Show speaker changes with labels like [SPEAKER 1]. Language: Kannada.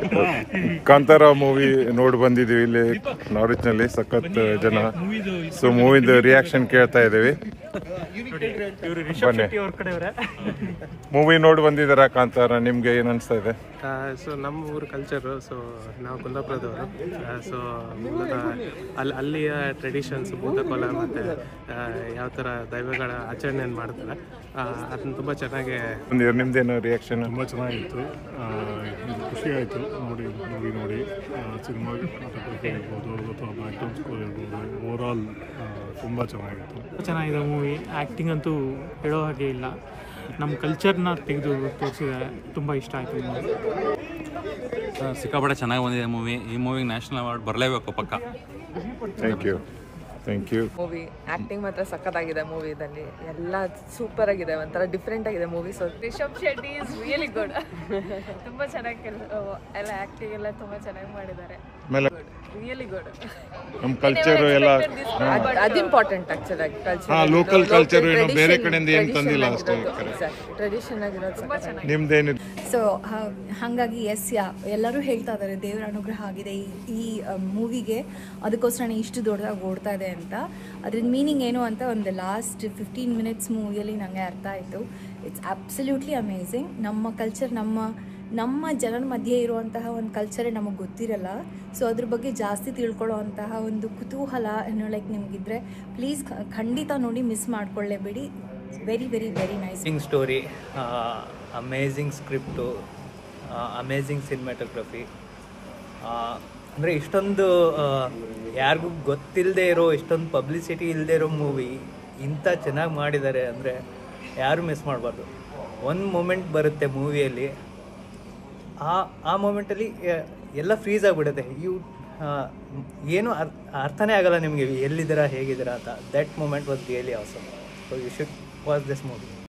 [SPEAKER 1] ಕಾಂತಾರ ಮೂವಿ ನೋಡಿ ಬಂದಿದ್ದೀವಿ ಇಲ್ಲಿ ನಾರಿಚ್ನಲ್ಲಿ ಸಖತ್ ಜನ ಸೊ ಮೂವಿದು ರಿಯಾಕ್ಷನ್ ಕೇಳ್ತಾ ಇದ್ದೀವಿ ಬನ್ನಿ ಮೂವಿ ನೋಡಿ ಬಂದಿದ್ದೀರಾ ಕಾಂತಾರ ನಿಮ್ಗೆ ಏನ್ ಅನ್ಸ್ತಾ ಇದೆ
[SPEAKER 2] ಸೊ ನಮ್ಮ ಊರು ಕಲ್ಚರು ಸೊ ನಾವು ಕುಂದಾಪುರದವರು ಸೊ ಮೂಲತಃ ಅಲ್ಲಿ ಅಲ್ಲಿಯ ಟ್ರೆಡಿಷನ್ಸ್ ಭೂತಕೋಲ ಮತ್ತು ಯಾವ ಥರ ದೈವಗಳ ಆಚರಣೆಯನ್ನು ಮಾಡ್ತಾರೆ ಅದನ್ನ ತುಂಬ ಚೆನ್ನಾಗಿ
[SPEAKER 1] ಬಂದಿದ್ದೀರಾ ನಿಮ್ದೇನು ರಿಯಾಕ್ಷನ್
[SPEAKER 3] ತುಂಬ ಚೆನ್ನಾಗಿತ್ತು ಆ, ಇದು ಖುಷಿ ಆಯಿತು ನೋಡಿ ಮೂವಿ ನೋಡಿ ಸಿನಿಮಾ ಇರ್ಬೋದು ಅಥವಾ ಬ್ಯಾಕ್ಗ್ರೌಂಡ್ ಸ್ಕೋರ್ ಇರ್ಬೋದು ಓವರಾಲ್ ತುಂಬ ಚೆನ್ನಾಗಿತ್ತು
[SPEAKER 4] ಚೆನ್ನಾಗಿದೆ ಮೂವಿ ಆ್ಯಕ್ಟಿಂಗ್ ಅಂತೂ ಹೇಳೋ ಹಾಗೆ ಇಲ್ಲ ನಮ್ಮ ಕಲ್ಚರ್ನ ತೆಗೆದು ತೋರಿಸಿದ್ದಾರೆ ತುಂಬ ಇಷ್ಟ ಆಯಿತು ಮೂವಿ
[SPEAKER 5] ಸಿಕ್ಕಾಪಟ್ಟೆ ಚೆನ್ನಾಗಿ ಬಂದಿದೆ ಮೂವಿ ಈ ಮೂವಿಗೆ ನ್ಯಾಷನಲ್ ಅವಾರ್ಡ್ ಬರಲೇಬೇಕು ಪಕ್ಕ
[SPEAKER 1] thank you thank you
[SPEAKER 6] movie acting ಮಾತ್ರ ಸಖತ್ತಾಗಿದೆ ಮೂವಿದಲ್ಲಿ ಎಲ್ಲ ಸೂಪರ್ ಆಗಿದೆ ಒಂಥರ ಡಿಫ್ರೆಂಟ್ ಆಗಿದೆ movie so
[SPEAKER 7] Rishab Shetty is really good ತುಂಬ ಚೆನ್ನಾಗಿ ಕೆಲ ಎಲ್ಲ ಆ್ಯಕ್ಟಿಂಗ್ ಎಲ್ಲ ತುಂಬ ಚೆನ್ನಾಗಿ ಮಾಡಿದ್ದಾರೆ
[SPEAKER 1] ಆಮೇಲೆ
[SPEAKER 7] ರಿಯಲಿ ಗುಡ್
[SPEAKER 1] ನಮ್ಮ ಕಲ್ಚರ್ ಎಲ್ಲ
[SPEAKER 6] ಅದು ಇಂಪಾರ್ಟೆಂಟ್ ಆಕ್ಚುಲಿ
[SPEAKER 1] ಹಾ, local culture ಏನು ಬೇರೆ ಕಡೆಯಿಂದ ಏನ್ ತಂದಿಲ್ಲ ಅಷ್ಟೇ,
[SPEAKER 6] ಟ್ರೆಡಿಷನ್ ಆಗಿರೋದು ತುಂಬ ಚೆನ್ನಾಗಿ
[SPEAKER 1] ನಿಮ್ದೇನಿದೆ
[SPEAKER 8] ಸೊ ಹಾಗಾಗಿ ಎಸ್ ಯಾ ಎಲ್ಲರೂ ಹೇಳ್ತಾ ಇದ್ದಾರೆ ದೇವರ ಅನುಗ್ರಹ ಆಗಿದೆ ಈ ಈ ಮೂವಿಗೆ ಅದಕ್ಕೋಸ್ಕರ ಇಷ್ಟು ದೊಡ್ಡದಾಗಿ ಓಡ್ತಾ ಇದೆ ಅಂತ ಅದ್ರಿಂದ ಮೀನಿಂಗ್ ಏನು ಅಂತ ಒಂದು ಲಾಸ್ಟ್ ಫಿಫ್ಟೀನ್ ಮಿನಿಟ್ಸ್ ಮೂವಿಯಲ್ಲಿ ನನಗೆ ಅರ್ಥ ಆಯಿತು ಇಟ್ಸ್ ಅಬ್ಸಲ್ಯೂಟ್ಲಿ ಅಮೇಝಿಂಗ್ ನಮ್ಮ ಕಲ್ಚರ್ ನಮ್ಮ ನಮ್ಮ ಜನರ ಮಧ್ಯೆ ಇರುವಂತಹ ಒಂದು ಕಲ್ಚರೇ ನಮಗೆ ಗೊತ್ತಿರಲ್ಲ ಸೊ ಅದ್ರ ಬಗ್ಗೆ ಜಾಸ್ತಿ ತಿಳ್ಕೊಳ್ಳೋ ಒಂದು ಕುತೂಹಲ ಏನೋ ಲೈಕ್ ನಿಮಗಿದ್ರೆ ಪ್ಲೀಸ್ ಖಂಡಿತ ನೋಡಿ ಮಿಸ್ ಮಾಡ್ಕೊಳ್ಳೇಬೇಡಿ very very very nice
[SPEAKER 9] amazing story amazing script amazing cinematography ಅಂದರೆ ಇಷ್ಟೊಂದು ಯಾರಿಗೂ ಗೊತ್ತಿಲ್ಲದೆ ಇರೋ ಇಷ್ಟೊಂದು ಪಬ್ಲಿಸಿಟಿ ಇಲ್ಲದೆ ಇರೋ ಮೂವಿ ಇಂಥ ಚೆನ್ನಾಗಿ ಮಾಡಿದ್ದಾರೆ ಅಂದರೆ ಯಾರು ಮಿಸ್ ಮಾಡಬಾರ್ದು ಒಂದು ಮೂಮೆಂಟ್ ಬರುತ್ತೆ ಮೂವಿಯಲ್ಲಿ ಆ ಆ ಮೂಮೆಂಟಲ್ಲಿ ಎಲ್ಲ ಫ್ರೀಸ್ ಆಗಿಬಿಡುತ್ತೆ ಯು ಏನು ಅರ್- ಅರ್ಥನೇ ಆಗಲ್ಲ ನಿಮಗೆ ಎಲ್ಲಿದ್ದೀರಾ ಹೇಗಿದ್ದೀರಾ ಅಂತ that moment was really awesome so you should watch this movie